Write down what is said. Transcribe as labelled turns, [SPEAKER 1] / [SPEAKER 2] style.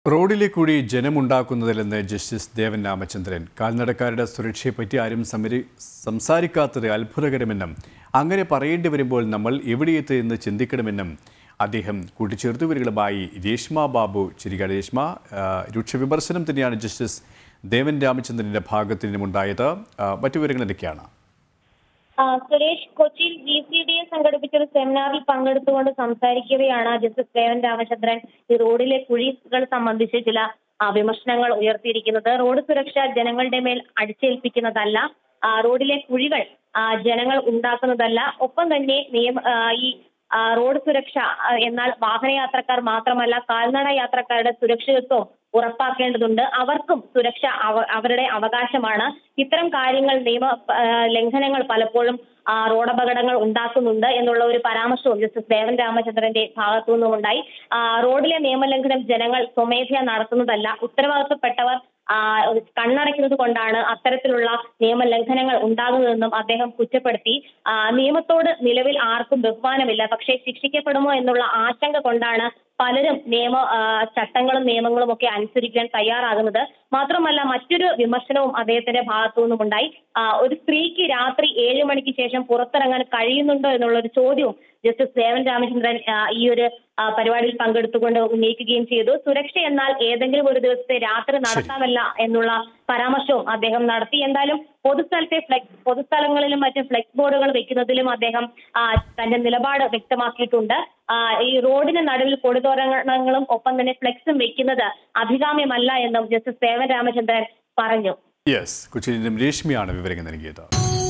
[SPEAKER 1] റോഡിലെ കൂടി ജനമുണ്ടാക്കുന്നതിലെന്ന് ജസ്റ്റിസ് ദേവൻ രാമചന്ദ്രൻ കാൽനടക്കാരുടെ സുരക്ഷയെപ്പറ്റി ആരും സമരി സംസാരിക്കാത്തത് അത്ഭുതകരമെന്നും അങ്ങനെ പറയേണ്ടി വരുമ്പോൾ നമ്മൾ എവിടെയെത്തി എന്ന് ചിന്തിക്കണമെന്നും അദ്ദേഹം കൂട്ടിച്ചേർത്തു ഇവരുകളുമായി രേഷ്മ ബാബു ചിരികാട് രേഷ്മ ആ, രൂക്ഷ വിമർശനം തന്നെയാണ് ജസ്റ്റിസ് ദേവൻ രാമചന്ദ്രൻ്റെ ഭാഗത്തു നിന്നുമുണ്ടായത് ആ, മറ്റു വിവരങ്ങൾ എന്തൊക്കെയാണ്
[SPEAKER 2] ആ, സുരേഷ് കൊച്ചിയിൽ ജി സി ഡി എ സംഘടിപ്പിച്ച ഒരു സെമിനാറിൽ പങ്കെടുത്തുകൊണ്ട് സംസാരിക്കുകയാണ് ജസ്റ്റിസ് ദേവൻ രാമചന്ദ്രൻ ഈ റോഡിലെ കുഴികൾ സംബന്ധിച്ച് ചില ആ, വിമർശനങ്ങൾ ഉയർത്തിയിരിക്കുന്നത് റോഡ് സുരക്ഷ ജനങ്ങളുടെ മേൽ അടിച്ചേൽപ്പിക്കുന്നതല്ല ആ, റോഡിലെ കുഴികൾ ആ, ജനങ്ങൾ ഉണ്ടാക്കുന്നതല്ല ഒപ്പം തന്നെ നിയമ ആ, ഈ ആ, റോഡ് സുരക്ഷ ആ, എന്നാൽ വാഹനയാത്രക്കാർ മാത്രമല്ല കാൽനട യാത്രക്കാരുടെ സുരക്ഷിതത്വം ഉറപ്പാക്കേണ്ടതുണ്ട് അവർക്കും സുരക്ഷ അവ- അവരുടെ അവകാശമാണ് ഇത്തരം കാര്യങ്ങൾ നിയമ ആ, ലംഘനങ്ങൾ പലപ്പോഴും ആ, റോഡപകടങ്ങൾ ഉണ്ടാക്കുന്നുണ്ട് എന്നുള്ള ഒരു പരാമർശവും ജസ്റ്റിസ് ദേവൻ രാമചന്ദ്രന്റെ ഭാഗത്തു നിന്നും ഉണ്ടായി ആ, റോഡിലെ നിയമലംഘനം ജനങ്ങൾ സ്വമേധയാ നടത്തുന്നതല്ല ഉത്തരവാദിത്തപ്പെട്ടവർ ആ, കണ്ണടയ്ക്കുന്നത് കൊണ്ടാണ് അത്തരത്തിലുള്ള നിയമലംഘനങ്ങൾ ഉണ്ടാകുന്നതെന്നും അദ്ദേഹം കുറ്റപ്പെടുത്തി ആ, നിയമത്തോട് നിലവിൽ ആർക്കും ബഹുമാനമില്ല പക്ഷേ ശിക്ഷിക്കപ്പെടുമോ എന്നുള്ള ആശങ്ക കൊണ്ടാണ് പലരും നിയമ ആ, ചട്ടങ്ങളും നിയമങ്ങളും ഒക്കെ അനുസരിക്കാൻ തയ്യാറാകുന്നത് മാത്രമല്ല മറ്റൊരു വിമർശനവും അദ്ദേഹത്തിന്റെ ഭാഗത്തു നിന്നും ഉണ്ടായി ആ, ഒരു സ്ത്രീക്ക് രാത്രി ഏഴ് മണിക്ക് ശേഷം പുറത്തിറങ്ങാൻ കഴിയുന്നുണ്ടോ എന്നുള്ള ഒരു ചോദ്യവും ജസ്റ്റിസ് ദേവൻ രാമചന്ദ്രൻ ആ, ഈ ഒരു ആ, പരിപാടിയിൽ പങ്കെടുത്തുകൊണ്ട് ഉന്നയിക്കുകയും ചെയ്തു സുരക്ഷ എന്നാൽ ഏതെങ്കിലും ഒരു ദിവസത്തെ രാത്രി നടത്താമല്ല എന്നുള്ള പരാമർശവും അദ്ദേഹം നടത്തി എന്തായാലും പൊതുസ്ഥലത്തെ ഫ്ലെക്സ് പൊതുസ്ഥലങ്ങളിലും മറ്റും ഫ്ലെക്സ് ബോർഡുകൾ വെക്കുന്നതിലും അദ്ദേഹം ആ, തന്റെ നിലപാട് വ്യക്തമാക്കിയിട്ടുണ്ട് ആ, ഈ റോഡിന് നടുവിൽ കൊടിതോരണങ്ങളും ഒപ്പം തന്നെ ഫ്ലെക്സും വെക്കുന്നത് അഭികാമ്യമല്ല എന്നും ജസ്റ്റിസ് ദേവൻ രാമചന്ദ്രൻ പറഞ്ഞു
[SPEAKER 1] യെസ് കൊച്ചിയിൽ നിന്നും രേഷ്മയാണ് വിവരങ്ങൾ നൽകിയത്